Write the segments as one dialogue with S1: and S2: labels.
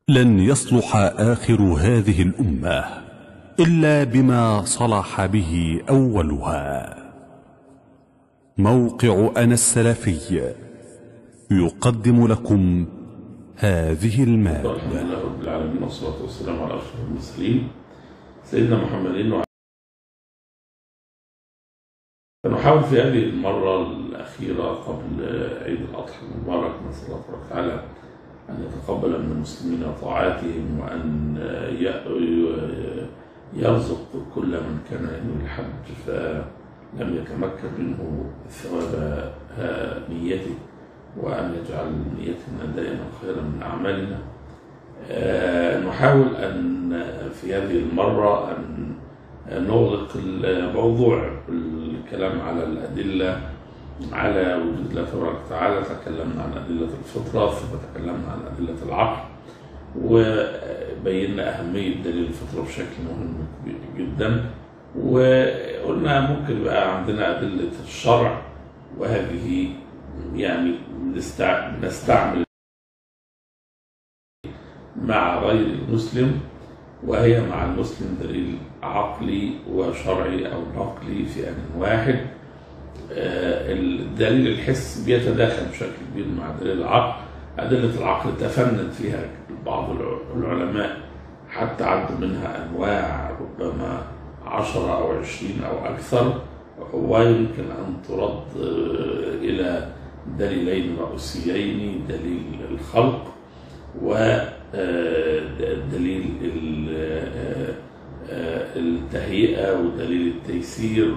S1: لن يصلح اخر هذه الامه الا بما صلح به اولها موقع انا السلفي يقدم لكم هذه
S2: الحمد
S1: الماده
S2: لله رب العالمين والصلاة والسلام على أشرف المرسلين سيدنا محمد وعلى نحاول في هذه المرة الأخيرة قبل عيد الأضحى المبارك نسأل الله تبارك وتعالى أن يتقبل من المسلمين طاعاتهم وأن ي- يرزق كل من كان ينوي الحج فلم يتمكن منه ثواب نيته وأن يجعل نيتنا دائما خيرا من أعمالنا آه، نحاول أن في هذه المرة أن نغلق الموضوع بالكلام على الأدلة على وجود الله تبارك وتعالى تكلمنا عن أدلة الفطرة ثم تكلمنا عن أدلة العقل وبينا أهمية دليل الفطرة بشكل مهم جدا وقلنا ممكن بقى عندنا أدلة الشرع وهذه يعني نستع- نستعمل مع غير المسلم وهي مع المسلم دليل عقلي وشرعي أو نقلي في آن واحد آه، الدليل الحس بيتداخل بشكل كبير مع دليل العقل أدلة العقل تفند فيها بعض الع- العلماء حتى عدوا منها أنواع ربما عشرة أو عشرين أو أكثر ويمكن أن ترد آه، إلى دليلين رئيسيين دليل الخلق ودليل التهيئة ودليل التيسير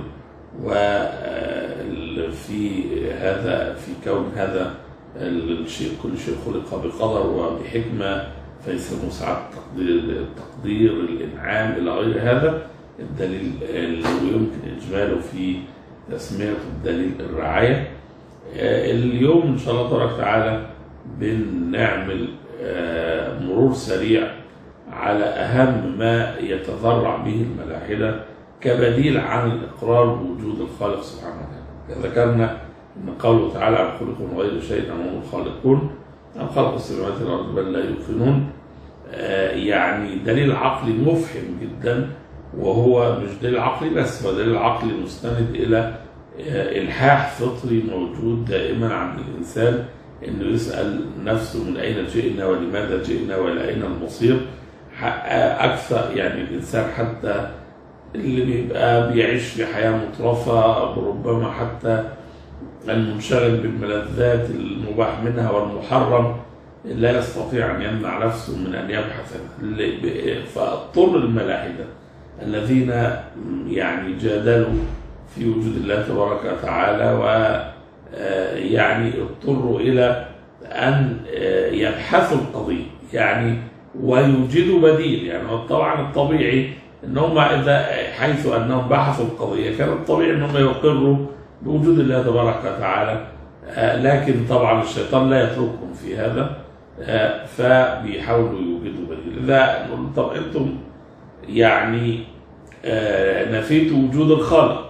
S2: وفي هذا في كون هذا الشيء كل شيء خلق بقدر وبحكمة فيسمى ساعات تقدير التقدير الإنعام إلى غير هذا الدليل اللي يمكن إجماله في تسميته الدليل الرعاية آه، اليوم إن شاء الله تبارك وتعالى بنعمل آه، مرور سريع على أهم ما يتذرع به الملاحدة كبديل عن الإقرار بوجود الخالق سبحانه وتعالى ذكرنا أن قوله تعالى عن خلق من غير شيء أم هم الخالقون أم خلق السماوات والأرض بل لا يوقنون آه، يعني دليل عقلي مفهم جدا وهو مش دليل عقلي بس هو دليل عقلي مستند إلى آه، إلحاح فطري موجود دائما عند الإنسان انه يسال نفسه من اين جئنا ولماذا جئنا والى اين المصير ح- اكثر يعني الانسان حتى اللي بيبقى بيعيش في حياه مترفه ربما حتى المنشغل بالملذات المباح منها والمحرم لا يستطيع ان يمنع نفسه من ان يبحث اللي ب- فاضطر الملاحده الذين يعني جادلوا في وجود الله تبارك وتعالى و آه، يعني اضطروا الى ان آه، يبحثوا القضيه يعني ويوجدوا بديل يعني هو طبعا الطبيعي ان هم اذا حيث انهم بحثوا القضيه كان الطبيعي ان هم يقروا بوجود الله تبارك وتعالى آه، لكن طبعا الشيطان لا يتركهم في هذا آه، فبيحاولوا يوجدوا بديل اذا نقول طب انتم يعني آه، نفيتوا وجود الخالق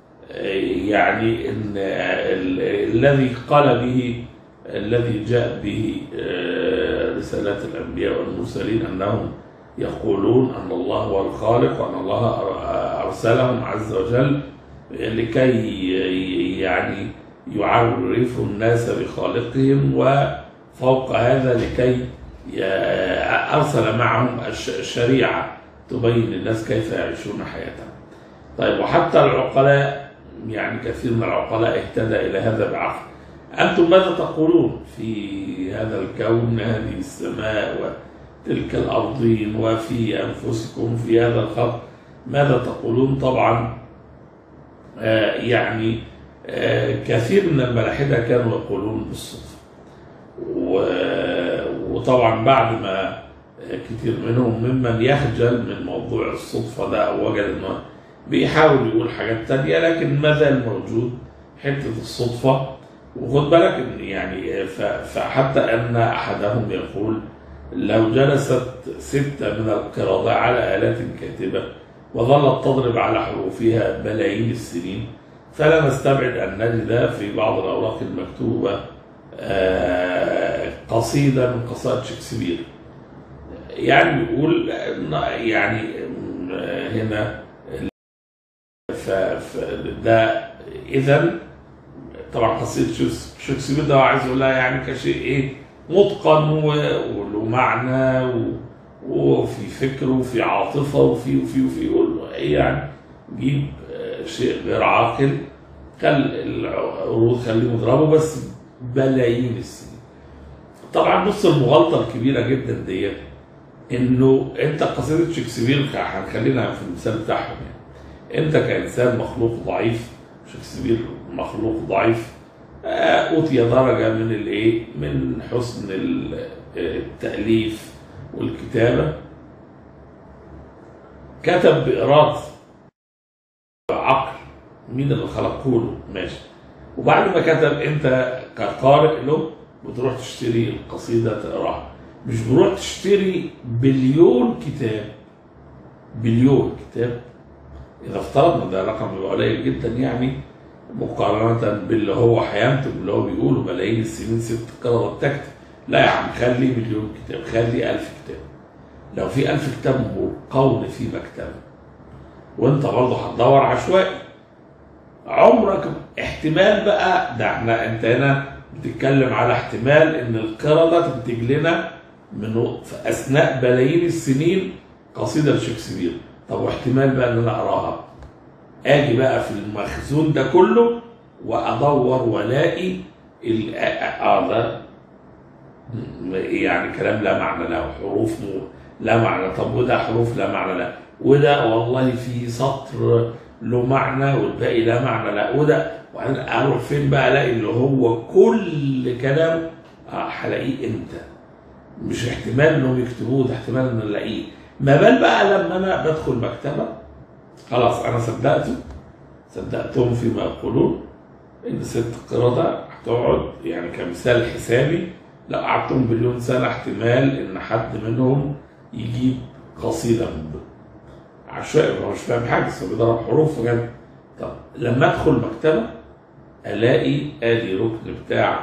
S2: يعني ان ال- الذي قال به الذي جاء به آه، رسالات الانبياء والمرسلين انهم يقولون ان الله هو الخالق وان الله أر- ارسلهم عز وجل لكي ي- يعني يعرفوا الناس بخالقهم وفوق هذا لكي ي- ارسل معهم الش- الشريعه تبين للناس كيف يعيشون حياتهم. طيب وحتى العقلاء يعني كثير من العقلاء اهتدى الى هذا بعقل. انتم ماذا تقولون في هذا الكون هذه السماء وتلك الارضين وفي انفسكم في هذا الخلق ماذا تقولون؟ طبعا آه يعني آه كثير من الملاحده كانوا يقولون بالصدفه. و- وطبعا بعد ما كتير منهم ممن يخجل من موضوع الصدفة ده أو وجد إنه بيحاول يقول حاجات تانية لكن ما زال موجود حتة الصدفة وخد بالك إن يعني ف- فحتى أن أحدهم يقول لو جلست ستة من القردة على آلات كاتبة وظلت تضرب على حروفها بلايين السنين فلا نستبعد أن نجد في بعض الأوراق المكتوبة آه، قصيدة من قصائد شكسبير يعني بيقول إن- يعني هنا ف- ف- ده اذا طبعا قصيده شوكس- شكسبير ده عايز يقول لها يعني كشيء ايه متقن و- وله معنى و- وفي فكر وفي عاطفه وفي وفي وفي يقول له ايه يعني جيب آه، شيء غير عاقل خل العروض خليهم يضربوا بس بلايين السنين طبعا بص المغالطه الكبيره جدا ديت انه انت قصيده شكسبير هنخلينا في المثال بتاعهم يعني انت كانسان مخلوق ضعيف شكسبير مخلوق ضعيف آه، اوتي درجه من الايه من حسن ال- التاليف والكتابه كتب باراده عقل مين اللي خلقه له ماشي وبعد ما كتب انت كقارئ له بتروح تشتري القصيده تقراها مش بتروح تشتري بليون كتاب بليون كتاب اذا افترضنا ده رقم بيبقى قليل جدا يعني مقارنة باللي هو هينتج اللي هو بيقوله ملايين السنين ست قرارات تكتب لا يا عم خلي مليون كتاب خلي ألف كتاب لو في ألف كتاب مقون في مكتبة وانت برضه هتدور عشوائي عمرك احتمال بقى ده احنا انت هنا بتتكلم على احتمال ان القردة تنتج لنا من في اثناء بلايين السنين قصيده لشكسبير طب واحتمال بقى ان انا اقراها اجي بقى في المخزون ده كله وادور والاقي ال- اه ده يعني كلام لا معنى له حروف مو لا معنى طب وده حروف لا معنى له وده والله في سطر له معنى والباقي لا معنى له وده وبعدين اروح فين بقى الاقي اللي هو كل كلام آه، هلاقيه امتى مش احتمال انهم يكتبوه ده احتمال ان الاقيه ما بال بقى لما انا بدخل مكتبه خلاص انا صدقته صدقتهم فيما يقولون ان ست قردة هتقعد يعني كمثال حسابي لو قعدتهم بليون سنة احتمال ان حد منهم يجيب قصيدة من دول عشوائي هو مش فاهم حاجة بس هو بيضرب حروف وكده طب لما ادخل مكتبة الاقي ادي ركن بتاع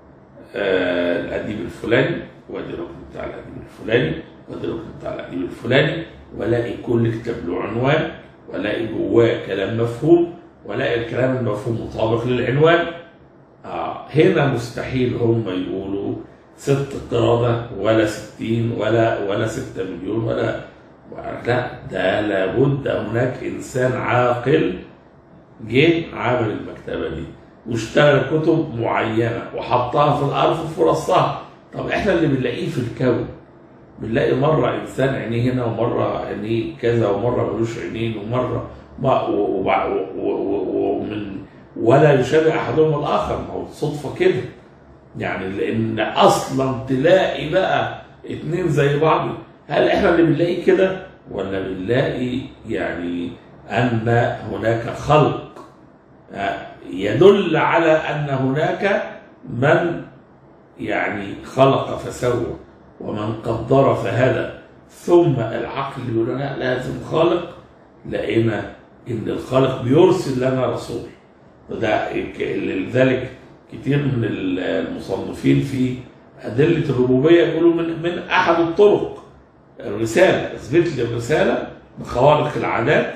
S2: آه الاديب الفلاني وادي ركن بتاع الاديب الفلاني وادي ركن بتاع الاديب الفلاني والاقي كل كتاب له عنوان والاقي جواه كلام مفهوم والاقي الكلام المفهوم مطابق للعنوان آه هنا مستحيل هم يقولوا ست قرادة ولا ستين ولا ولا ستة مليون ولا لا ده لابد هناك إنسان عاقل جه عمل المكتبة دي واشتغل كتب معينة وحطها في الأرض ورصها طب احنا اللي بنلاقيه في الكون بنلاقي مرة إنسان عينيه هنا ومرة عينيه كذا ومرة ملوش عينين ومرة ما و- وبع- و- و- و- ومن ولا يشابه أحدهم الآخر ما هو صدفة كده يعني لأن أصلا تلاقي بقى اتنين زي بعض هل احنا اللي بنلاقي كده ولا بنلاقي يعني أن هناك خلق آه، يدل على أن هناك من يعني خلق فسوى ومن قدر فهدى ثم العقل يقول لنا لازم خالق لقينا ان الخالق بيرسل لنا رسول وده ك- لذلك كتير من المصنفين في أدلة الربوبية يقولوا من من أحد الطرق الرسالة اثبت لي الرسالة بخوارق العادات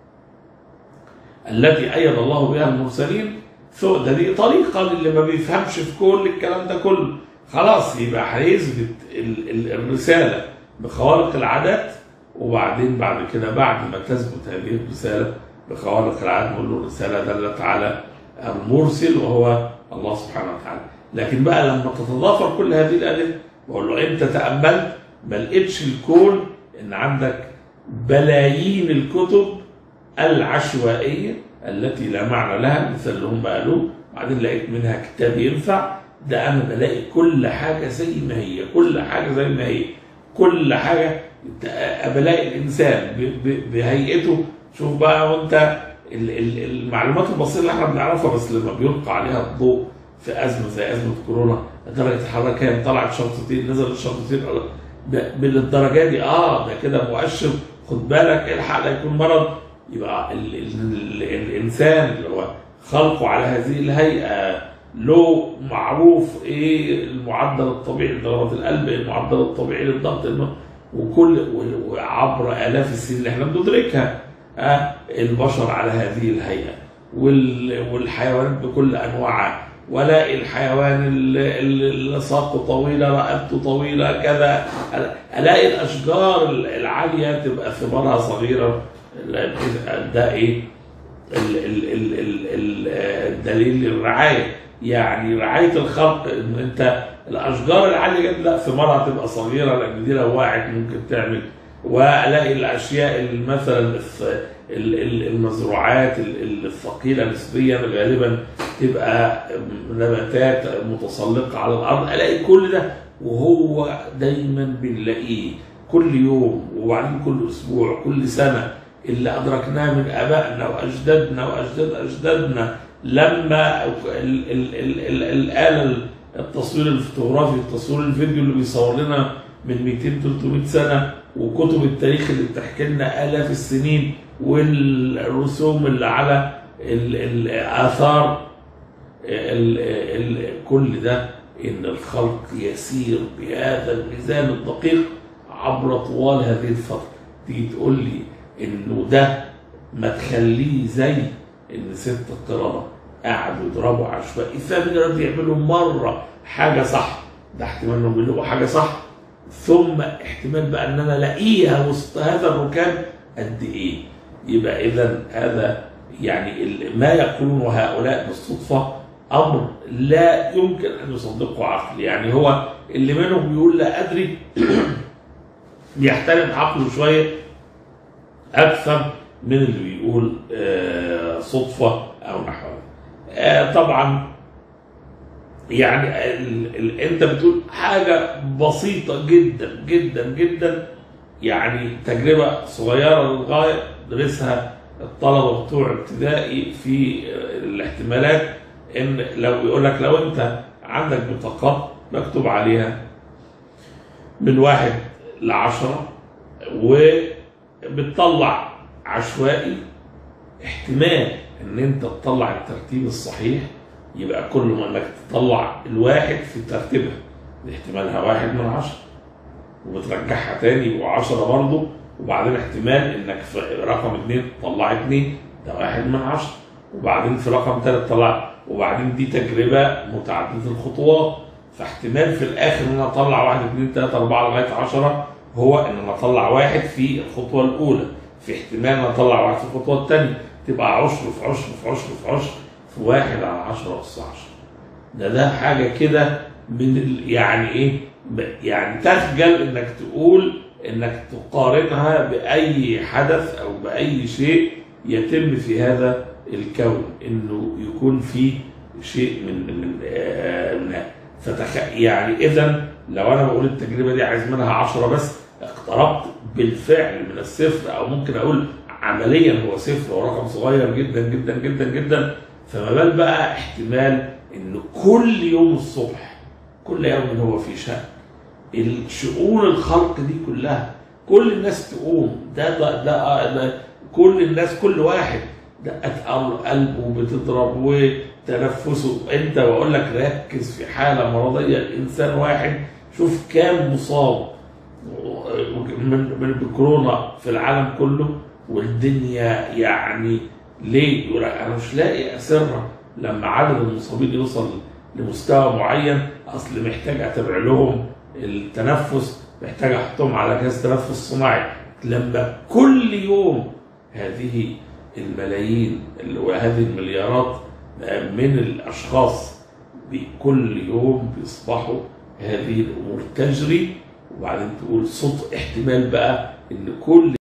S2: التي أيد الله بها المرسلين ثم- ده دي طريقة للي ما بيفهمش في كل الكلام ده كله خلاص يبقى هيثبت ال- ال- الرسالة بخوارق العادات وبعدين بعد كده بعد ما تثبت هذه الرسالة بخوارق العادات نقول له الرسالة دلت على المرسل وهو الله سبحانه وتعالى لكن بقى لما تتضافر كل هذه الأدلة بقول له أنت تأملت ما لقيتش الكون إن عندك بلايين الكتب العشوائية التي لا معنى لها مثل اللي هم قالوه بعدين لقيت منها كتاب ينفع ده أنا بلاقي كل حاجة زي ما هي كل حاجة زي ما هي كل حاجة بلاقي الإنسان ب- ب- بهيئته شوف بقى وأنت ال- ال- المعلومات البسيطة اللي احنا بنعرفها بس لما بيلقى عليها الضوء في أزمة زي أزمة كورونا درجة الحرارة كام طلعت شرطتين نزلت شرطتين ب- بالدرجة دي اه ده كده مؤشر خد بالك الحق لا يكون مرض يبقى ال ال ال الانسان اللي هو خلقه على هذه الهيئه له معروف ايه المعدل الطبيعي لضربات القلب إيه المعدل الطبيعي للضغط الم- وكل و- وعبر الاف السنين اللي احنا بندركها آه، البشر على هذه الهيئه وال- والحيوانات بكل انواعها ولاقي الحيوان اللي اللي ساقه طويله رقبته طويله كذا الاقي الاشجار العاليه تبقى ثمارها صغيره ده ايه ال- ال- ال- ال- ال- الدليل الرعايه يعني رعايه الخلق ان انت الاشجار العاليه جدا لا ثمارها تبقى صغيره لان دي لو وقعت ممكن تعمل والاقي الاشياء اللي مثلا الث- ال- ال- المزروعات ال- ال- الثقيله نسبيا غالبا تبقى نباتات متسلقه على الارض الاقي كل ده وهو دايما بنلاقيه كل يوم وبعدين كل اسبوع كل سنه اللي ادركناه من ابائنا واجدادنا واجداد اجدادنا لما ال ال ال ال الاله التصوير الفوتوغرافي التصوير الفيديو اللي بيصور لنا من 200 300 سنه وكتب التاريخ اللي بتحكي لنا الاف السنين والرسوم اللي على ال- الاثار ال ال كل ده ان الخلق يسير بهذا الميزان الدقيق عبر طوال هذه الفتره تيجي تقول لي انه ده ما تخليه زي ان ست القرده قعدوا يضربوا عشوائي فبيقدروا يعملوا مره حاجه صح ده احتمال انهم بيلاقوا حاجه صح ثم احتمال بقى ان انا الاقيها وسط هذا الركام قد ايه يبقى اذا هذا يعني ال- ما يقولونه هؤلاء بالصدفه امر لا يمكن ان يصدقه عقل يعني هو اللي منهم بيقول لا ادري بيحترم عقله شويه اكثر من اللي بيقول آه، صدفه او نحوها آه، طبعا يعني ال ال انت بتقول حاجه بسيطه جدا جدا جدا يعني تجربه صغيره للغايه درسها الطلبه بتوع ابتدائي في الاحتمالات ان لو يقول لك لو انت عندك بطاقات مكتوب عليها من واحد لعشرة وبتطلع عشوائي احتمال ان انت تطلع الترتيب الصحيح يبقى كل ما انك تطلع الواحد في ترتيبها دي احتمالها واحد من عشرة وبترجعها تاني يبقوا عشرة برضه وبعدين احتمال انك في رقم اثنين تطلع اثنين ده واحد من عشرة وبعدين في رقم ثلاثة تطلع وبعدين دي تجربة متعددة الخطوات فاحتمال في الاخر ان انا اطلع واحد اثنين ثلاثة اربعة لغاية عشرة هو ان انا اطلع واحد في الخطوة الاولى في احتمال ان انا اطلع واحد في الخطوة الثانية تبقى عشر في عشر في عشر في عشر في واحد على عشرة أس عشرة ده ده حاجة كده من ال- يعني ايه ب- يعني تخجل انك تقول انك تقارنها باي حدث او باي شيء يتم في هذا الكون انه يكون فيه شيء من من آه، من فتخ يعني اذا لو انا بقول التجربه دي عايز منها 10 بس اقتربت بالفعل من الصفر او ممكن اقول عمليا هو صفر ورقم صغير جدا جدا جدا جدا فما بال بقى احتمال ان كل يوم الصبح كل يوم هو في شأن الشؤون الخلق دي كلها كل الناس تقوم ده ده, ده, ده كل الناس كل واحد دقة قلبه بتضرب وتنفسه انت بقول لك ركز في حاله مرضيه الانسان واحد شوف كام مصاب من من بكورونا في العالم كله والدنيا يعني ليه؟ يقول لك انا مش لاقي اسرها لما عدد المصابين يوصل لمستوى معين اصل محتاج اتابع لهم التنفس محتاج احطهم على جهاز تنفس صناعي لما كل يوم هذه الملايين وهذه المليارات من الاشخاص كل يوم بيصبحوا هذه الامور تجري وبعدين تقول صوت احتمال بقى ان كل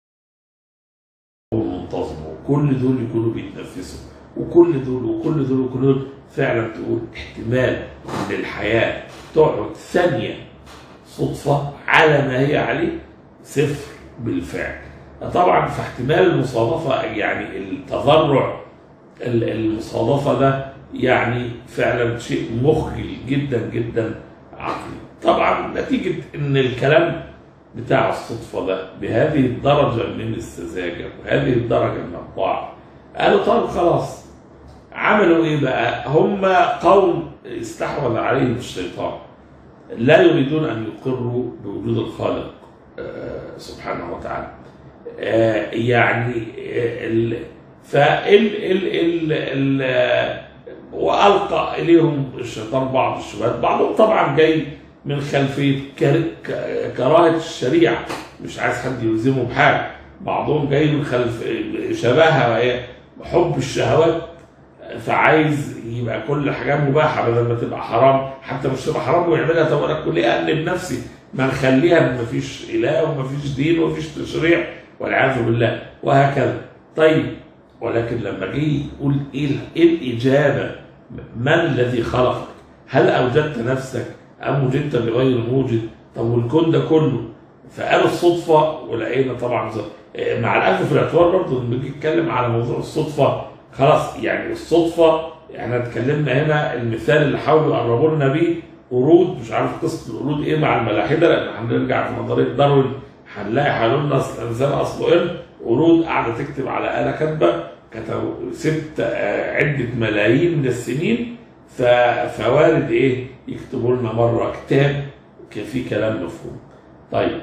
S2: منتظمه وكل دول يكونوا بيتنفسوا وكل دول وكل دول وكل دول فعلا تقول احتمال ان الحياه تقعد ثانيه صدفه على ما هي عليه صفر بالفعل طبعا في احتمال المصادفه يعني التذرع المصادفه ده يعني فعلا شيء مخجل جدا جدا عقلي طبعا نتيجه ان الكلام بتاع الصدفه ده بهذه الدرجه من السذاجه وهذه الدرجه من الضعف قالوا طب خلاص عملوا ايه بقى؟ هم قوم استحوذ عليهم الشيطان لا يريدون ان يقروا بوجود الخالق آه، سبحانه وتعالى آه، يعني آه، ال فال ال ال ال آه، والقى اليهم الشيطان بعض الشبهات بعضهم طبعا جاي من خلفيه كر- ك- كراهه الشريعه مش عايز حد يلزمه بحاجه بعضهم جاي من خلف شبهها وهي حب الشهوات فعايز يبقى كل حاجه مباحه بدل ما تبقى حرام حتى مش تبقى حرام ويعملها طب انا كل ايه اقلب نفسي ما نخليها ما فيش اله وما فيش دين وما فيش تشريع والعياذ بالله وهكذا طيب ولكن لما جه يقول ايه ايه الاجابه من الذي خلقك؟ هل اوجدت نفسك ام وجدت بغير موجد؟ طب والكون ده كله فقالوا الصدفه ولقينا طبعا ز- مع الاخذ في الاعتبار برضه لما بنيجي نتكلم على موضوع الصدفه خلاص يعني الصدفه احنا اتكلمنا هنا المثال اللي حاولوا يقربوا لنا بيه قرود مش عارف قصه القرود ايه مع الملاحده لان هنرجع في نظريه داروين هنلاقي حلولنا اصل الانسان اصله قرد قرود قاعده تكتب على اله كاتبه كتبوا ست آه، عده ملايين من السنين ف- فوارد ايه يكتبوا لنا مره كتاب كان فيه كلام مفهوم طيب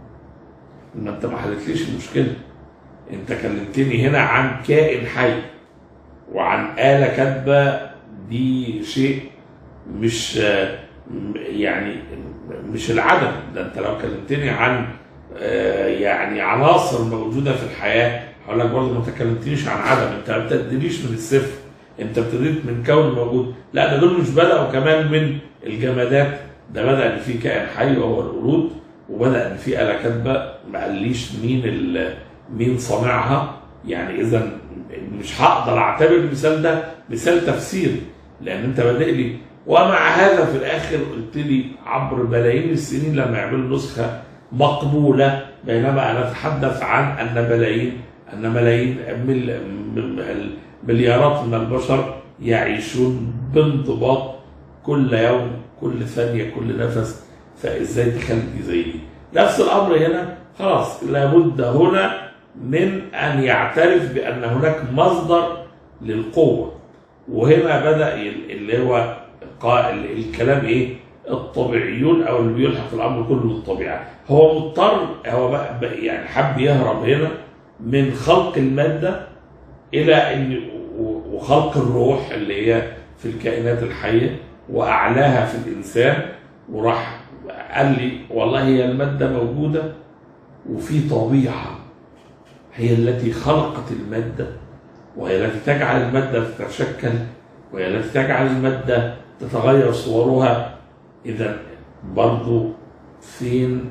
S2: ما انت ما حلتليش المشكله انت كلمتني هنا عن كائن حي وعن آلة كاتبة دي شيء مش آه، م- يعني مش العدم ده انت لو كلمتني عن آه، يعني عناصر موجودة في الحياة هقول لك برضه ما انت كلمتنيش عن عدم انت ما بتبتديش من الصفر انت ابتديت من كون موجود لا ده دول مش بدأوا كمان من الجمادات ده بدأ ان في كائن حي وهو القرود وبدأ ان في آلة كاتبة ما قاليش مين ال- مين صانعها يعني اذا مش هقدر اعتبر المثال ده مثال تفسيري لان انت بادئ لي ومع هذا في الاخر قلت لي عبر بلايين السنين لما يعملوا نسخه مقبوله بينما انا اتحدث عن ان بلايين ان ملايين مل مل- مليارات من البشر يعيشون بانضباط كل يوم كل ثانيه كل نفس فازاي تخلي دي زي دي نفس الامر هنا خلاص لابد هنا من ان يعترف بان هناك مصدر للقوه وهنا بدا ال- اللي هو قا- ال- الكلام ايه الطبيعيون او اللي بيلحق الامر كله بالطبيعه هو مضطر هو بقى بقى يعني حب يهرب هنا من خلق الماده الى ان و- وخلق الروح اللي هي في الكائنات الحيه واعلاها في الانسان وراح قال لي والله هي الماده موجوده وفي طبيعه هي التي خلقت المادة وهي التي تجعل المادة تتشكل وهي التي تجعل المادة تتغير صورها إذا برضو فين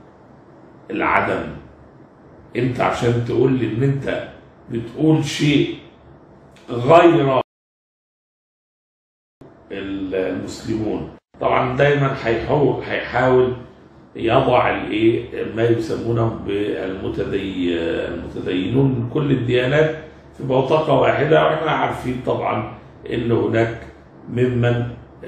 S2: العدم انت عشان تقول لي ان انت بتقول شيء غير المسلمون طبعا دايما هيحاول هيحاول يضع الايه ما يسمونهم بالمتدي المتدينون من كل الديانات في بوتقه واحده واحنا عارفين طبعا ان هناك ممن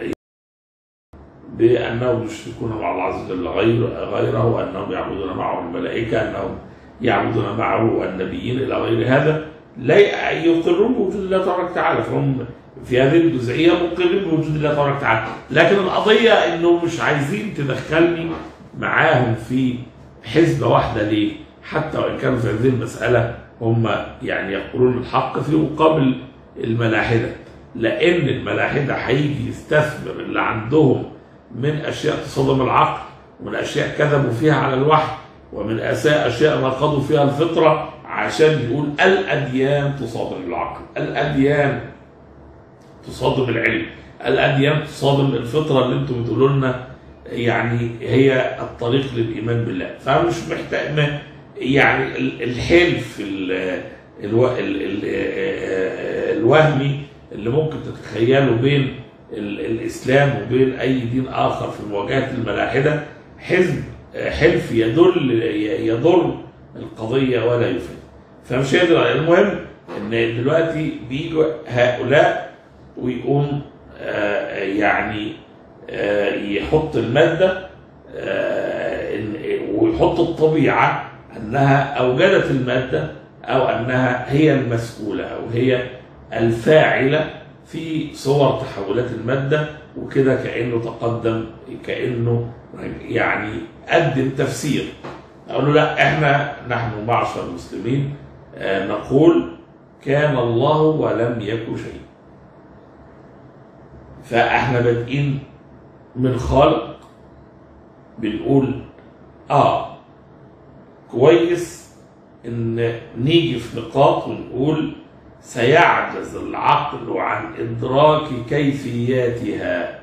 S2: بانهم يشركون مع الله عز وجل غير غيره وانهم يعبدون معه الملائكه انهم يعبدون معه النبيين الى غير هذا لا يقرون بوجود الله تبارك وتعالى فهم في هذه الجزئيه مقرين بوجود الله تبارك وتعالى لكن القضيه انهم مش عايزين تدخلني معاهم في حزبه واحده ليه؟ حتى وان كانوا في هذه المساله هم يعني يقولون الحق في مقابل الملاحده لان الملاحده هيجي يستثمر اللي عندهم من اشياء تصادم العقل ومن اشياء كذبوا فيها على الوحي ومن أشياء اشياء نقضوا فيها الفطره عشان يقول الاديان تصادم العقل، الاديان تصادم العلم، الاديان تصادم الفطره اللي انتم بتقولوا لنا يعني هي الطريق للايمان بالله، فمش محتاج ما- يعني ال- الحلف ال- الو- ال- ال- الوهمي اللي ممكن تتخيله بين ال- الاسلام وبين اي دين اخر في مواجهه الملاحده حزب حلف يدل يضر القضيه ولا يفيد فمش هي دي المهم ان دلوقتي بيجوا هؤلاء ويقوم آه، يعني آه، يحط الماده آه، إن- ويحط الطبيعه انها اوجدت الماده او انها هي المسؤوله او هي الفاعله في صور تحولات الماده وكده كانه تقدم كانه يعني قدم تفسير اقول له لا احنا نحن معشر المسلمين آه، نقول كان الله ولم يكن شيء فاحنا بادئين من خالق بنقول اه كويس ان نيجي في نقاط ونقول سيعجز العقل عن ادراك كيفياتها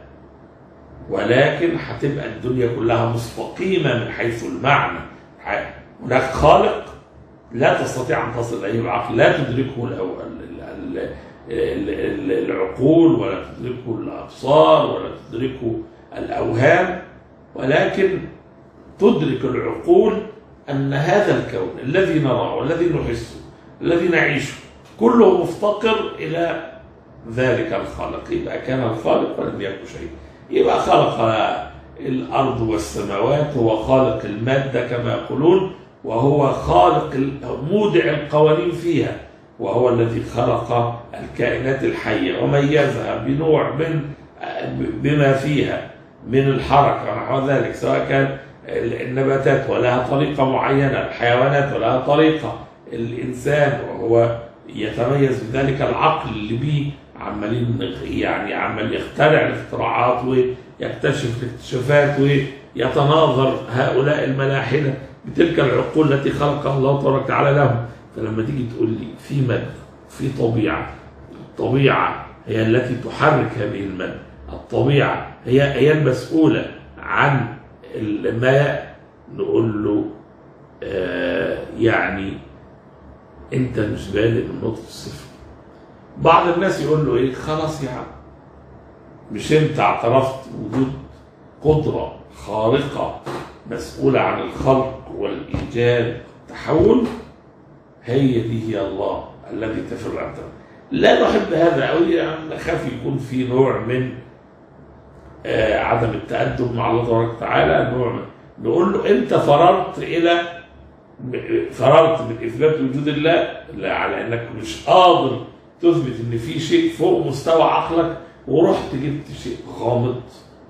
S2: ولكن هتبقى الدنيا كلها مستقيمه من حيث المعنى ح- هناك خالق لا تستطيع ان تصل اليه بعقل لا تدركه الأو- ال- ال- ال- ال- العقول ولا تدركه الابصار ولا تدركه الاوهام ولكن تدرك العقول ان هذا الكون الذي نراه والذي نحسه الذي نعيشه كله مفتقر الى ذلك الخالق يبقى كان الخالق ولم يكن شيء يبقى خلق الارض والسماوات هو خالق الماده كما يقولون وهو خالق ال- مودع القوانين فيها وهو الذي خلق الكائنات الحيه وميزها بنوع من بما فيها من الحركه ونحو ذلك سواء كان النباتات ولها طريقه معينه الحيوانات ولها طريقه الانسان وهو يتميز بذلك العقل اللي بيه عمالين يعني عمال يخترع الاختراعات ويكتشف الاكتشافات ويتناظر هؤلاء الملاحده بتلك العقول التي خلقها الله تبارك وتعالى لهم فلما تيجي تقول لي في مادة في طبيعة الطبيعة هي التي تحرك هذه المادة الطبيعة هي هي المسؤولة عن الماء نقول له آه يعني انت مش بادئ من نقطة الصفر بعض الناس يقول له ايه خلاص يا عم مش انت اعترفت بوجود قدرة خارقة مسؤولة عن الخلق والإيجاد والتحول هي دي هي الله الذي تفر عنه لا نحب هذا قوي يعني نخاف يكون في نوع من آه عدم التأدب مع الله تبارك وتعالى نوع من نقول له انت فررت الى فررت من اثبات وجود الله لا على انك مش قادر تثبت ان في شيء فوق مستوى عقلك ورحت جبت شيء غامض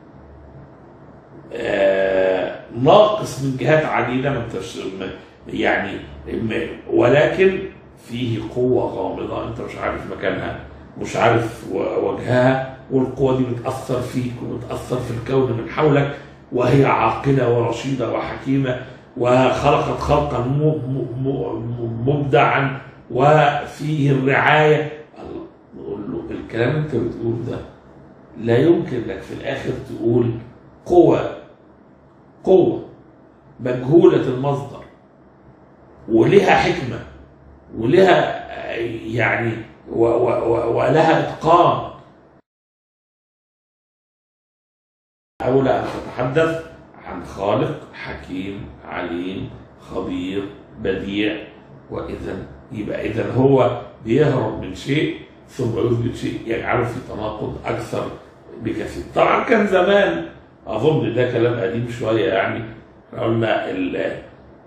S2: آه ناقص من جهات عديده ما انتش ما- يعني ما- ولكن فيه قوه غامضه انت مش عارف مكانها مش عارف و- وجهها والقوه دي بتاثر فيك وبتاثر في الكون من حولك وهي عاقله ورشيده وحكيمه وخلقت خلقا م- م- م- مبدعا وفيه الرعايه الله نقول له الكلام اللي انت بتقول ده لا يمكن انك في الاخر تقول قوة قوة مجهولة المصدر ولها حكمة ولها آه، يعني و و و ولها إتقان أولى أن تتحدث عن خالق حكيم عليم خبير بديع وإذا يبقى إذا هو بيهرب من شيء ثم يثبت شيء يجعله في تناقض أكثر بكثير طبعا كان زمان أظن ده كلام قديم شوية يعني إحنا قلنا ال-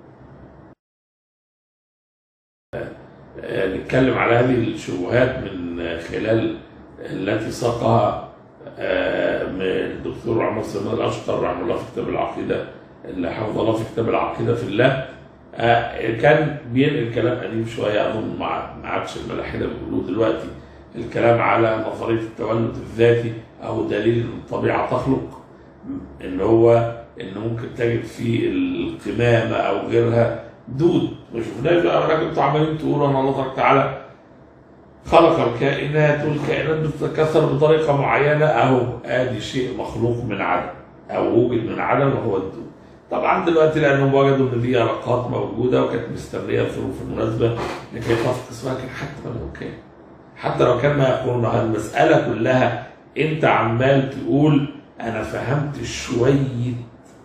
S2: آه، نتكلم على هذه الشبهات من خلال التي ساقها آه، من الدكتور عمر سليمان الاشقر رحمه الله في كتاب العقيده اللي حفظ الله في كتاب العقيده في الله آه، كان بينقل كلام قديم شويه اظن ما ما عادش الملاحده بيقولوه دلوقتي الكلام على نظريه التولد الذاتي او دليل ان الطبيعه تخلق ان هو ان ممكن تجد في القمامه او غيرها دود ما شفناش بقى ولكن انتوا عمالين تقولوا ان الله تبارك وتعالى خلق الكائنات والكائنات بتتكاثر بطريقه معينه اهو ادي شيء مخلوق من عدم او وجد من عدم وهو الدود طبعا دلوقتي لانهم وجدوا ان في يرقات موجوده وكانت مستنيه الظروف المناسبه لكي تفقس لكن حتى لو كان حتى لو كان ما يقولون المساله كلها انت عمال تقول انا فهمت شويه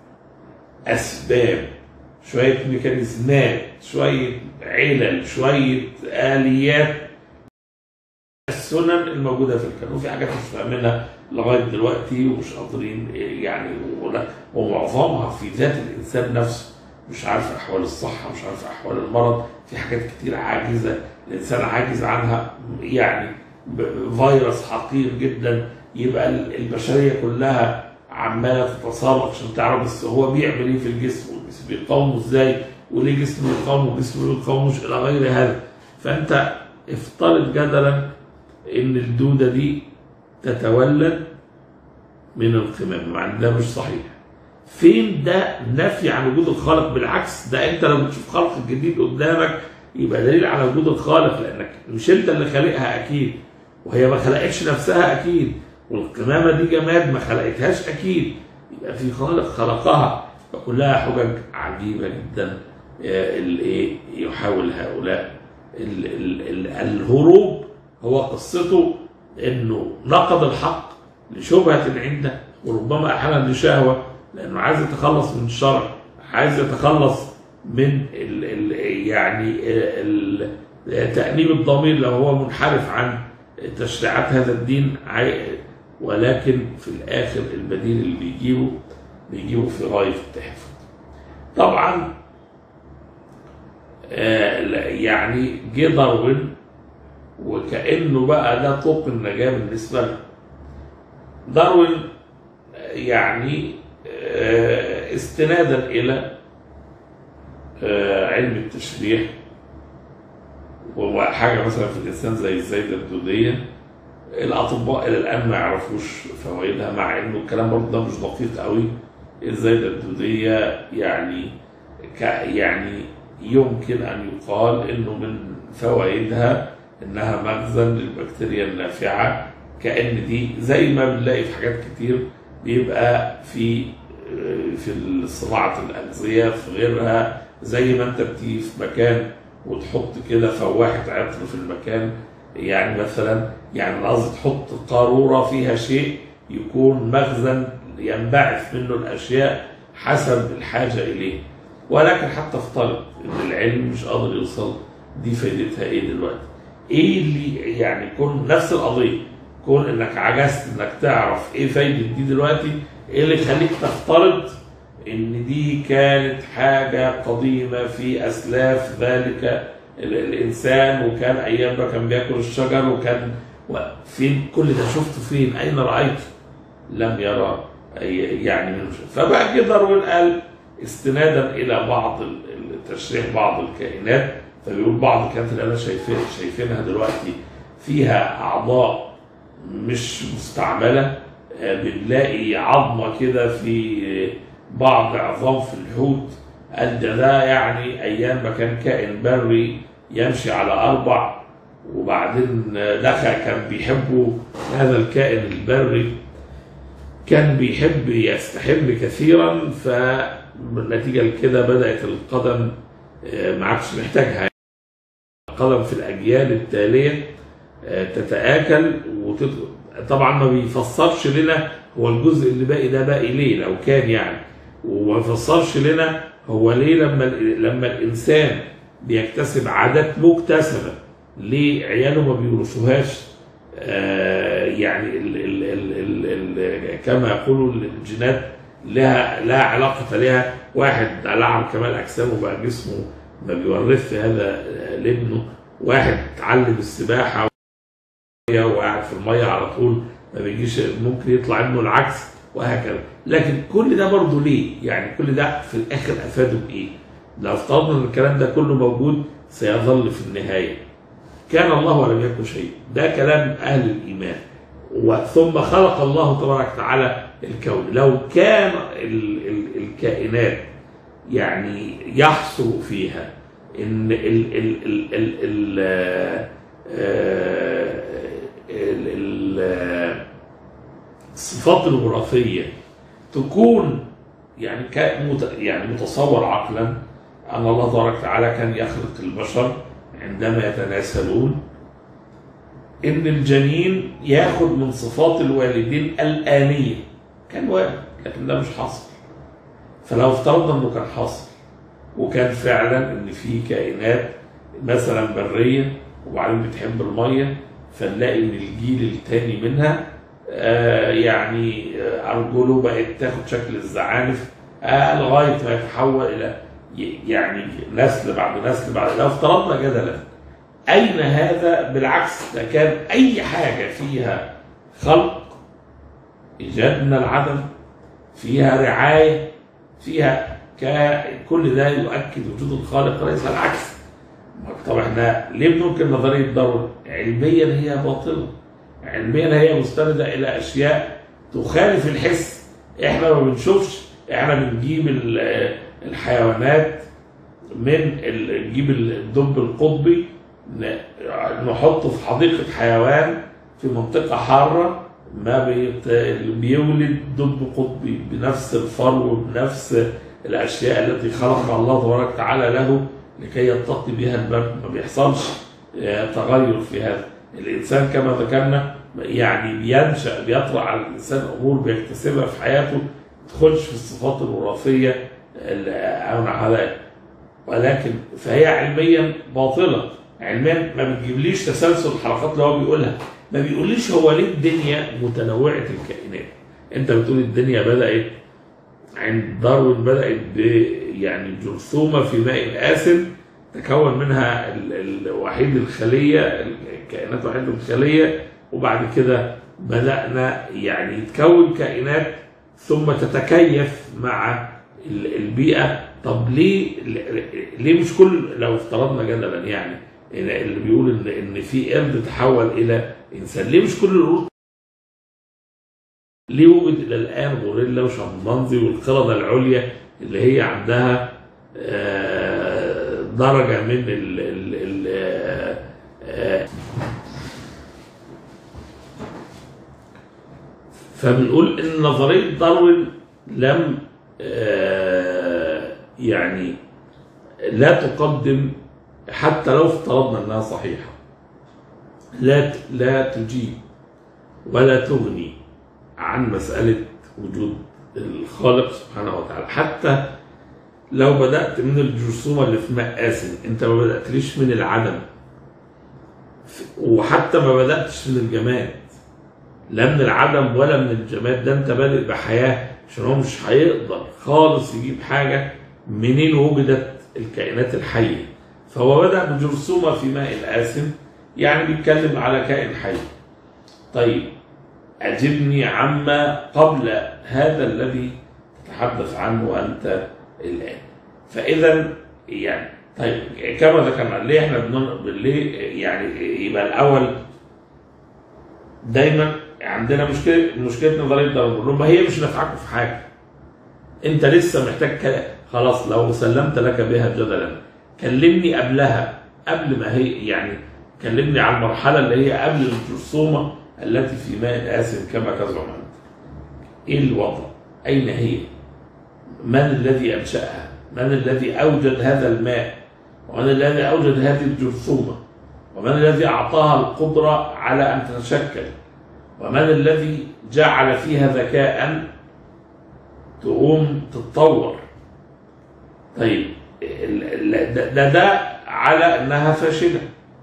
S2: اسباب شويه ميكانيزمات شويه علل شويه اليات السنن الموجوده في الكون وفي حاجات مش فاهمينها لغايه دلوقتي ومش قادرين يعني ولا- ومعظمها في ذات الانسان نفسه مش عارف احوال الصحه مش عارف احوال المرض في حاجات كتير عاجزه الانسان عاجز عنها يعني ب- فيروس حقير جدا يبقى ال- البشريه كلها عماله تتسابق عشان تعرف بس هو بيعمل ايه في الجسم والجسم بيقاومه ازاي وليه جسم يقاوم وجسم ما يقاومش الى غير هذا فانت افترض جدلا ان الدوده دي تتولد من القمامه مع ان ده مش صحيح فين ده نفي عن وجود الخالق بالعكس ده انت لو بتشوف خلق جديد قدامك يبقى دليل على وجود الخالق لانك مش انت اللي خالقها اكيد وهي ما خلقتش نفسها اكيد والقمامه دي جماد ما خلقتهاش اكيد يبقى في خالق خلقها فكلها حجج عجيبه جدا آه، اللي ايه يحاول هؤلاء ال ال ال الهروب هو قصته انه نقض الحق لشبهه عنده وربما احيانا لشهوه لانه عايز يتخلص من الشرع عايز يتخلص من ال ال يعني ال تأنيب الضمير لو هو منحرف عن تشريعات هذا الدين عاي- ولكن في الآخر البديل اللي بيجيبه بيجيبه في غاية التحفظ طبعا آه، لا- يعني جه داروين وكأنه بقى ده طوق النجاة بالنسبة له داروين آه، يعني آه، استنادا إلى آه، علم التشريح وحاجة مثلا في الإنسان زي الزايدة الدودية الأطباء إلى الآن ما يعرفوش فوائدها مع إنه الكلام برضه ده مش دقيق قوي الزايدة الدودية يعني ك يعني يمكن أن يقال إنه من فوائدها إنها مخزن للبكتيريا النافعة كأن دي زي ما بنلاقي في حاجات كتير بيبقى في في صناعة الأغذية في غيرها زي ما أنت بتيجي في مكان وتحط كده فواحة عطر في المكان يعني مثلا يعني أنا قصدي تحط قارورة فيها شيء يكون مخزن ينبعث منه الأشياء حسب الحاجة إليه ولكن حتى افترض إن العلم مش قادر يوصل دي فايدتها إيه دلوقتي؟ إيه اللي يعني كون نفس القضية كون إنك عجزت إنك تعرف إيه فايدة دي دلوقتي إيه اللي يخليك تفترض ان دي كانت حاجة قديمة في اسلاف ذلك ال- الانسان وكان ايام ما كان بياكل الشجر وكان و- فين كل ده شفته فين اين رايته لم يرى أي- يعني من فبقى كده داروين قال استنادا الى بعض ال- ال- تشريح بعض الكائنات فبيقول بعض الكائنات اللي انا شايفين شايفينها دلوقتي فيها اعضاء مش مستعمله آه، بنلاقي عظمه كده في بعض عظام في الحوت قال ده ده يعني ايام ما كان كائن بري يمشي على اربع وبعدين دخل كان بيحبوا هذا الكائن البري كان بيحب يستحم كثيرا فنتيجه لكده بدات القدم آه، ما عادش محتاجها القدم في الاجيال التاليه آه، تتآكل وتت... طبعا ما بيفسرش لنا هو الجزء اللي باقي ده باقي ليه لو كان يعني وما يفسرش لنا هو ليه لما ال- لما الانسان بيكتسب عادات مكتسبه ليه عياله ما بيورثوهاش آه يعني ال ال ال ال ال كما يقولوا الجينات لها لها علاقه لها واحد لعب كمال اجسامه بقى جسمه ما بيورثش هذا آه، لابنه واحد اتعلم السباحه وقاعد في الميه على طول ما بيجيش ممكن يطلع ابنه العكس وهكذا لكن كل ده برضه ليه؟ يعني كل ده في الاخر افاده بايه؟ لو افترضنا ان الكلام ده كله موجود سيظل في النهايه. كان الله ولم يكن شيء، ده كلام اهل الايمان. وثم خلق الله تبارك وتعالى الكون، لو كان ال ال الكائنات يعني يحصل فيها ان ال ال ال ال ال آه، ال- ال- الصفات الوراثيه تكون يعني كا- مت- يعني متصور عقلا ان الله تبارك وتعالى كان يخلق البشر عندما يتناسلون ان الجنين ياخد من صفات الوالدين الآنية كان وارد لكن ده مش حاصل فلو افترضنا انه كان حاصل وكان فعلا ان في كائنات مثلا بريه وبعدين بتحب الميه فنلاقي ان الجيل الثاني منها آه يعني آه ارجله بقت تاخد شكل الزعانف آه لغايه ما يتحول الى ي- يعني نسل بعد نسل بعد لو افترضنا جدلا اين هذا بالعكس ده كان اي حاجه فيها خلق ايجاد من العدم فيها رعايه فيها كل ده يؤكد وجود الخالق وليس العكس طب احنا ليه بننكر نظريه داروين؟ علميا هي باطله علميا هي مستنده الى اشياء تخالف الحس احنا ما بنشوفش احنا بنجيب ال- الحيوانات من ال- نجيب الدب القطبي ن- نحطه في حديقه حيوان في منطقه حاره ما بيت... بيولد دب قطبي بنفس الفرو بنفس الاشياء التي خلق الله تبارك وتعالى له لكي يتقي بها البرد ما بيحصلش آه، تغير في هذا الانسان كما ذكرنا يعني بينشا بيطرا على الانسان امور بيكتسبها في حياته ما تدخلش في الصفات الوراثيه ال- او على ولكن فهي علميا باطله علميا ما بتجيبليش تسلسل الحلقات اللي هو بيقولها ما بيقوليش هو ليه الدنيا متنوعه الكائنات انت بتقول الدنيا بدات عند داروين بدات ب يعني جرثومه في ماء آسن تكون منها ال- ال- وحيد الخليه الكائنات وحيد الخليه وبعد كده بدانا يعني يتكون كائنات ثم تتكيف مع ال- البيئه طب ليه ليه مش كل لو افترضنا جدلا يعني إن اللي بيقول ان ان في قرد تحول الى انسان ليه مش كل القرود ليه وجد الى الان غوريلا وشمبانزي والقرده العليا اللي هي عندها آه، درجه من ال ال ال آه، آه، فبنقول ان نظريه داروين لم آه، يعني لا تقدم حتى لو افترضنا انها صحيحه لا ت- لا تجيب ولا تغني عن مساله وجود الخالق سبحانه وتعالى حتى لو بدات من الجرثومه اللي في ماء آسن انت ما بداتليش من العدم ف- وحتى ما بداتش من الجماد لا من العدم ولا من الجماد ده انت بادئ بحياه عشان هو مش هيقدر خالص يجيب حاجه منين وجدت الكائنات الحيه فهو بدا بجرثومه في ماء الآسن يعني بيتكلم على كائن حي طيب أجبني عما قبل هذا الذي تتحدث عنه أنت الآن فإذا يعني طيب كما ذكرنا ليه احنا بنن... ليه يعني يبقى الأول دايما عندنا مشكله مشكله نظريه داروين بنقول لهم ما هي مش نافعاكم في حاجه انت لسه محتاج كلام خلاص لو سلمت لك بها جدلا كلمني قبلها قبل ما هي يعني كلمني عن المرحله اللي هي قبل الجرثومه التي في ماء آسن كما تزعم انت ايه الوضع اين هي من الذي انشاها من الذي اوجد هذا الماء ومن الذي اوجد هذه الجرثومه ومن الذي اعطاها القدره على ان تتشكل ومن الذي جعل فيها ذكاء تقوم تتطور طيب ال- ال- ده, ده, ده على انها فاشله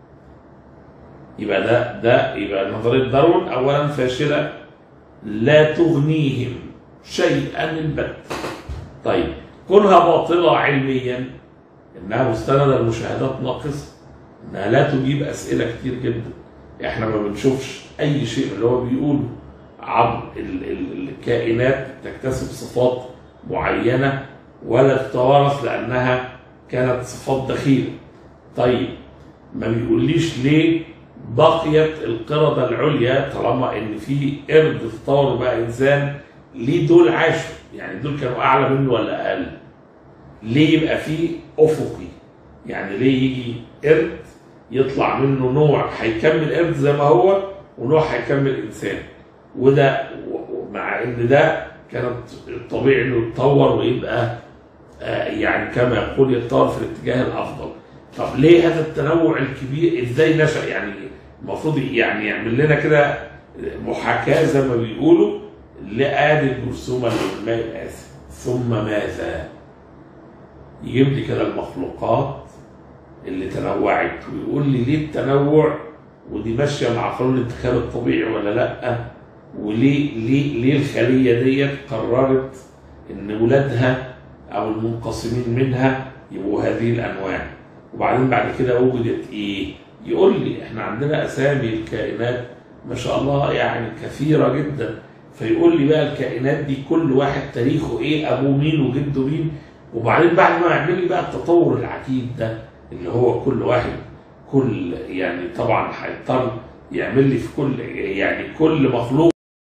S2: يبقى ده ده يبقى نظريه داروين اولا فاشله لا تغنيهم شيئا البت طيب كونها باطله علميا انها مستنده لمشاهدات ناقصه انها لا تجيب اسئله كتير جدا احنا ما بنشوفش اي شيء من اللي هو بيقوله عن ال- ال- الكائنات تكتسب صفات معينه ولا تتوارث لانها كانت صفات دخيله طيب ما بيقوليش ليه بقيت القردة العليا طالما ان في قرد تطور بقى انسان ليه دول عاشوا يعني دول كانوا اعلى منه ولا اقل ليه يبقى في افقي يعني ليه يجي قرد يطلع منه نوع هيكمل قرد زي ما هو ونوع هيكمل انسان وده و- مع ان ده كانت الطبيعي انه يتطور ويبقى آه، يعني كما يقول يتطور في الاتجاه الافضل طب ليه هذا التنوع الكبير ازاي نشا يعني المفروض يعني يعمل لنا كده محاكاه زي ما بيقولوا لآل الجرثومه اللي في الماء الآسف ثم ماذا؟ يجيب لي كده المخلوقات اللي تنوعت ويقول لي ليه التنوع ودي ماشيه مع قانون الانتخاب الطبيعي ولا لا وليه ليه ليه الخليه ديت قررت ان ولادها او المنقسمين منها يبقوا هذه الانواع وبعدين بعد كده وجدت ايه يقول لي احنا عندنا اسامي الكائنات ما شاء الله يعني كثيره جدا فيقول لي بقى الكائنات دي كل واحد تاريخه ايه ابوه مين وجده مين وبعدين بعد ما يعمل لي بقى التطور العجيب ده اللي هو كل واحد كل يعني طبعا هيضطر يعمل لي في كل يعني كل مخلوق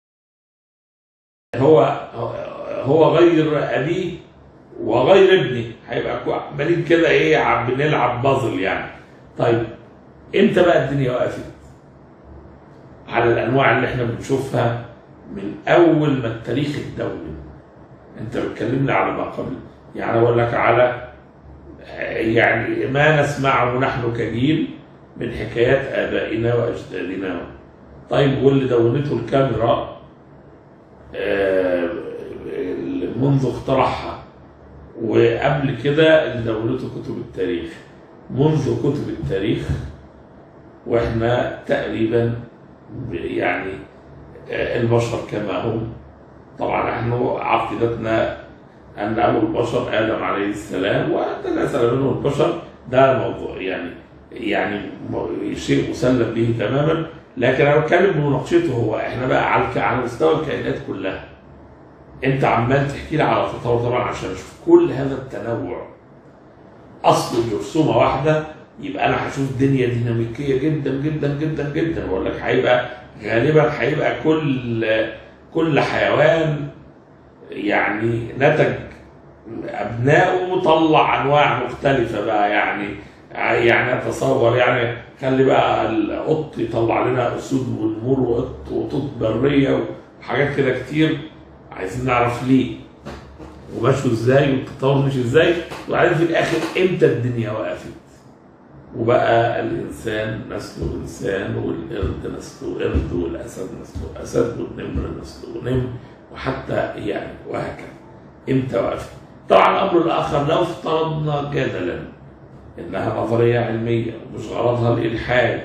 S2: هو هو غير ابيه وغير ابني هيبقى كو- عمالين كده ايه عم بنلعب بازل يعني طيب امتى بقى الدنيا وقفت؟ على الانواع اللي احنا بنشوفها من اول ما التاريخ اتدون انت بتكلمني على ما قبل يعني اقول لك على يعني ما نسمعه نحن كجيل من حكايات ابائنا واجدادنا طيب واللي دونته الكاميرا آه، منذ اختراعها وقبل كده اللي دونته كتب التاريخ منذ كتب التاريخ واحنا تقريبا ب- يعني آه، البشر كما هم طبعا نحن عقيدتنا ان ابو البشر ادم عليه السلام وتناسل منه البشر ده موضوع يعني يعني م- شيء مسلم به تماما لكن انا بتكلم بمناقشته هو احنا بقى على الك- على مستوى الكائنات كلها انت عمال تحكي لي على تطور طبعا عشان اشوف كل هذا التنوع اصل جرثومه واحده يبقى انا هشوف دنيا ديناميكيه جدا جدا جدا جدا بقول لك هيبقى غالبا هيبقى كل كل حيوان يعني نتج ابنائه وطلع انواع مختلفه بقى يعني يعني اتصور يعني خلي بقى القط يطلع لنا اسود ونمور وقط وقطط بريه وحاجات كده كتير عايزين نعرف ليه ومشوا ازاي والتطور مشي ازاي وبعدين في الاخر امتى الدنيا وقفت وبقى الانسان نسله انسان والقرد نسله قرد والاسد نسله اسد والنمر نسله نمر وحتى يعني وهكذا امتى وقفت طبعا الامر الاخر لو افترضنا جدلا انها نظريه علميه ومش غرضها الالحاد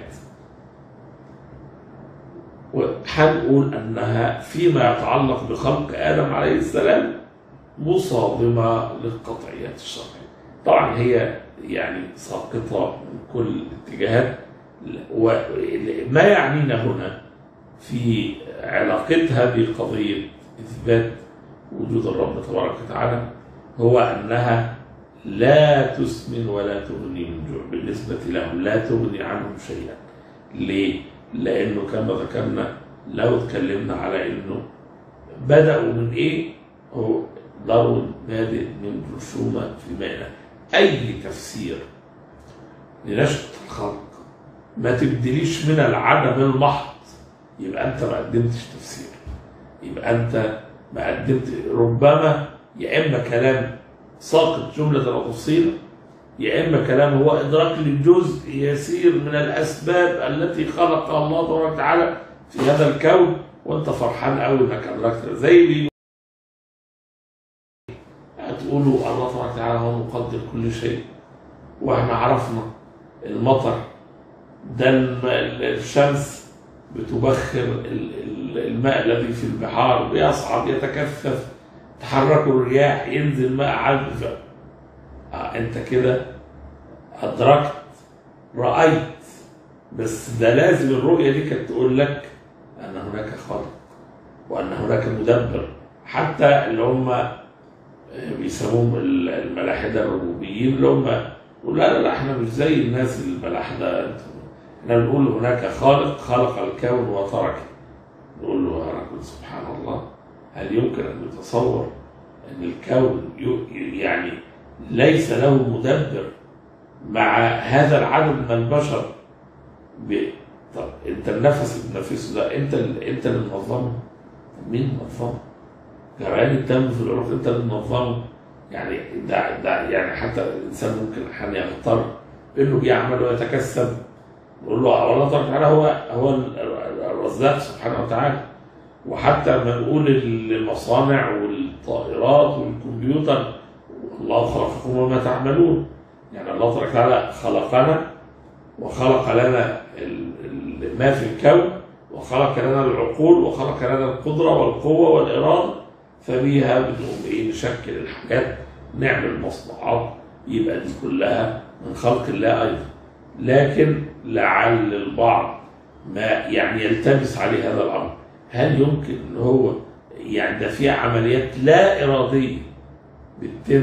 S2: وهنقول انها فيما يتعلق بخلق ادم عليه السلام مصادمه للقطعيات الشرعيه. طبعا هي يعني ساقطه من كل الاتجاهات وما يعنينا هنا في علاقتها بقضيه اثبات وجود الرب تبارك وتعالى هو انها لا تسمن ولا تغني من جوع بالنسبه لهم لا تغني عنهم شيئا. ليه؟ لانه كما ذكرنا لو اتكلمنا على انه بداوا من ايه؟ هو دارون بادئ من جرثومه في ماء اي تفسير لنشأة الخلق ما تبدليش من العدم المحض يبقى انت ما قدمتش تفسير يبقى انت ما قدمت ربما يا اما كلام ساقط جمله وتفصيلا يا اما كلام هو ادراك لجزء يسير من الاسباب التي خلقها الله تبارك وتعالى في هذا الكون وانت فرحان قوي انك ادركت زي اللي هتقولوا الله تبارك وتعالى هو مقدر كل شيء واحنا عرفنا المطر ده الم- الشمس بتبخر ال- ال- الماء الذي في البحار بيصعد يتكثف تحرك الرياح ينزل ماء عذب ف- آه انت كده ادركت رايت بس ده لازم الرؤيه دي كانت تقول لك ان هناك خالق وان هناك مدبر حتى اللي هم بيسموهم ال- الملاحده الربوبيين اللي هم يقول لا لا لا احنا مش زي الناس الملاحده انتم احنا بنقول هناك خالق خلق الكون وتركه نقول له يا رجل سبحان الله هل يمكن ان يتصور ان الكون ي- يعني ليس له مدبر مع هذا العدد من البشر ب... طب انت النفس اللي بتنفسه ده انت ال... انت اللي منظمه طب مين منظمه؟ جرعان الدم في العروق انت اللي منظمه يعني ده ده يعني حتى الانسان ممكن احيانا يغتر انه بيعمل ويتكسب نقول له والله تبارك وتعالى هو هو ال- ال- الرزاق سبحانه وتعالى وحتى لما نقول المصانع والطائرات والكمبيوتر الله خلقكم وما تعملون يعني الله تبارك وتعالى خلقنا وخلق لنا ال- ال- ما في الكون وخلق لنا العقول وخلق لنا القدرة والقوة والإرادة فبيها بنقوم إيه نشكل الحاجات نعمل مصنوعات يبقى دي كلها من خلق الله أيضا لكن لعل البعض ما يعني يلتبس عليه هذا الأمر هل يمكن ان هو يعني ده في عمليات لا اراديه بتتم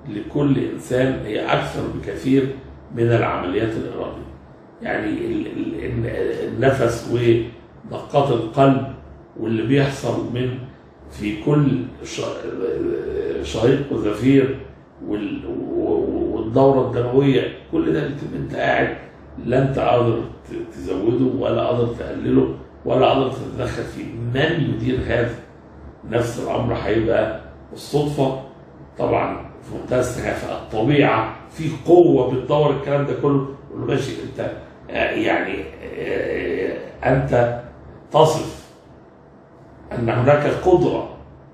S2: لكل إنسان هي أكثر بكثير من العمليات الإرادية يعني ال- ال- ال- النفس ودقات القلب واللي بيحصل من في كل ش- شهيق وزفير وال- و- والدورة الدموية كل ده انت انت قاعد لا انت قادر ت- تزوده ولا قادر تقلله ولا قادر تتدخل فيه من يدير هذا نفس الامر هيبقى الصدفه طبعا في منتهى السخافه الطبيعه في قوه بتدور الكلام ده كله يقول له ماشي انت آه، يعني آه، انت تصف ان هناك قدره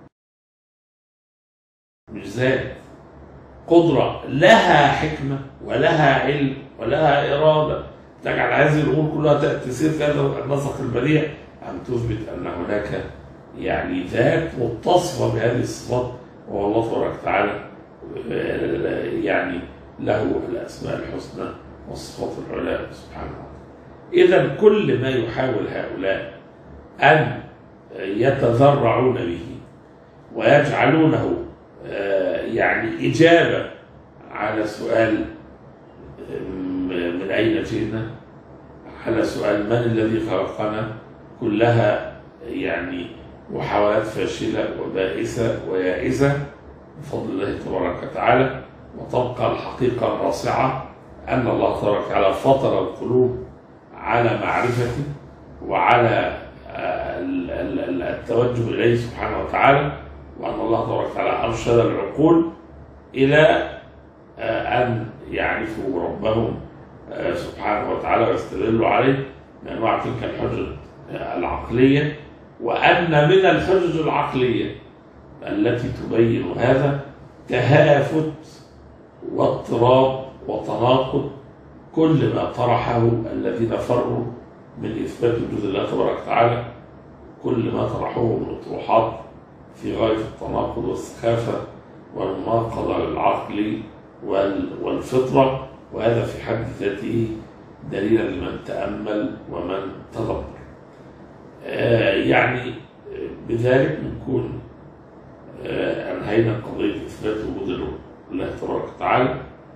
S2: مش ذات قدرة لها حكمة ولها علم ولها إرادة تجعل هذه الأمور كلها تسير في هذا النسق البديع أن تثبت أن هناك يعني ذات متصفة بهذه الصفات وهو الله تبارك وتعالى آه، يعني له الأسماء الحسنى والصفات العلى سبحانه وتعالى إذا كل ما يحاول هؤلاء أن يتذرعون به ويجعلونه آه، يعني إجابة على سؤال آم، من أين جئنا على سؤال من الذي خلقنا كلها يعني محاولات فاشلة وبائسة ويائسة بفضل الله تبارك وتعالى وتبقى الحقيقة الراسعة أن الله تبارك وتعالى فطر القلوب على معرفته وعلى آه، ال- ال- ال- التوجه إليه سبحانه وتعالى وأن الله تبارك وتعالى أرشد العقول إلى آه، أن يعرفوا ربهم آه، سبحانه وتعالى ويستدلوا عليه بأنواع تلك الحجج آه، العقلية وأن من الحجج العقلية التي تبين هذا تهافت واضطراب وتناقض كل ما طرحه الذين فروا من إثبات وجود الله تبارك وتعالى كل ما طرحوه من أطروحات في غاية التناقض والسخافة والمناقضة للعقل وال- والفطرة وهذا في حد ذاته دليلا لمن تأمل ومن تدبر آه، يعني آه، بذلك نكون آه، أنهينا قضية إثبات وجود الله تبارك وتعالى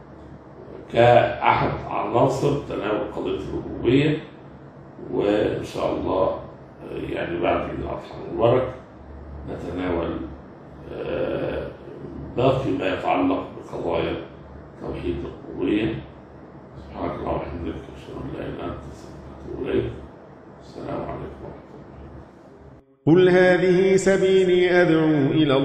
S2: كأحد عناصر تناول قضية الربوبية وإن شاء الله آه، يعني بعد عيد الأضحى المبارك نتناول آه، باقي ما يتعلق بقضايا توحيد الربوبية سبحانك اللهم وبحمدك أشهد أن لا إله إلا أنت أستغفرك وأتوب إليك السلام عليكم ورحمة الله
S3: قل هذه سبيلي أدعو إلى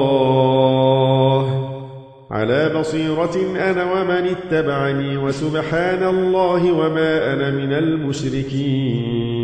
S3: الله على بصيرة أنا ومن اتبعني وسبحان الله وما أنا من المشركين